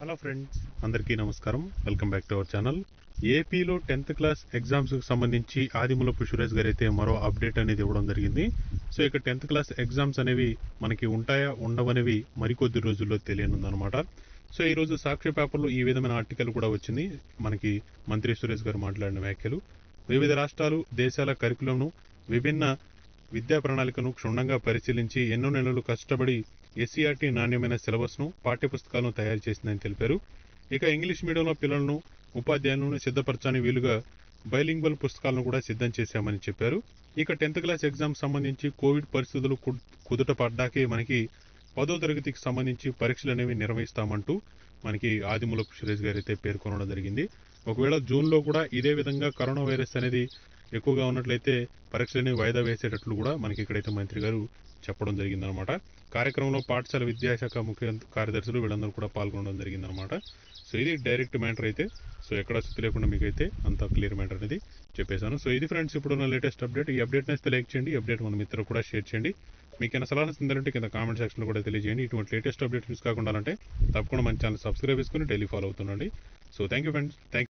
hello friends అందరికీ నమస్కారం welcome back to our channel ఏపీలో టెన్త్ క్లాస్ ఎగ్జామ్స్ కి సంబంధించి ఆదిమూలపు సురేష్ గారు అయితే మరో అప్డేట్ అనేది ఇవ్వడం జరిగింది సో ఇక టెన్త్ క్లాస్ ఎగ్జామ్స్ అనేవి మనకి ఉంటాయా ఉండవనేవి మరికొద్ది రోజుల్లో తెలియనుందనమాట సో ఈ రోజు సాక్షి పేపర్లో ఈ విధమైన ఆర్టికల్ కూడా వచ్చింది మనకి మంత్రి సురేష్ గారు మాట్లాడిన వ్యాఖ్యలు వివిధ రాష్ట్రాలు దేశాల కరికులంను విభిన్న విద్యా ప్రణాళికను క్షుణ్ణంగా పరిశీలించి ఎన్నో నెలలు కష్టపడి ఎస్సీఆర్టీ నాణ్యమైన సిలబస్ను పాఠ్యపుస్తకాలను తయారు చేసిందని తెలిపారు ఇక ఇంగ్లీష్ మీడియంలో పిల్లలను ఉపాధ్యాయులను సిద్ధపరచని వీలుగా బైలింగ్వల్ పుస్తకాలను కూడా సిద్ధం చేశామని చెప్పారు ఇక టెన్త్ క్లాస్ ఎగ్జామ్ సంబంధించి కోవిడ్ పరిస్థితులు కు- కుదుట పడ్డాకే మనకి పదో తరగతికి సంబంధించి పరీక్షలు అనేవి నిర్వహిస్తామంటూ మనకి ఆదిమూలపు సురేష్ గారు అయితే పేర్కొనడం జరిగింది ఒకవేళ జూన్లో కూడా ఇదే విధంగా కరోనా వైరస్ అనేది ఎక్కువగా ఉన్నట్లయితే పరీక్షలని వాయిదా వేసేటట్లు కూడా మనకి ఇక్కడైతే మంత్రి గారు చెప్పడం జరిగిందనమాట కార్యక్రమంలో పాఠశాల విద్యాశాఖ ముఖ్య కార్యదర్శులు వీళ్ళందరూ కూడా పాల్గొనడం జరిగిందనమాట సో ఇది డైరెక్ట్ మ్యాటర్ అయితే సో ఎక్కడ సుత్తి లేకుండా మీకైతే అంత క్లియర్ మ్యాటర్ అనేది చెప్పేశాను సో ఇది ఫ్రెండ్స్ ఇప్పుడున్న లేటెస్ట్ అప్డేట్ ఈ అప్డేట్ నచ్చితే లైక్ చేయండి ఈ అప్డేట్ మన మిత్రులు కూడా షేర్ చేయండి మీకు ఏమైనా సలహాలు ఉందంటే కింద కామెంట్ సెక్షన్లో కూడా తెలియజేయండి ఇటువంటి లేటెస్ట్ అప్డేట్ మిస్ కాకుండా అంటే తప్పకుండా మన ఛానల్ సబ్స్క్రైబ్ చేసుకుని డైలీ ఫాలో అవుతుండండి so thank you friends thank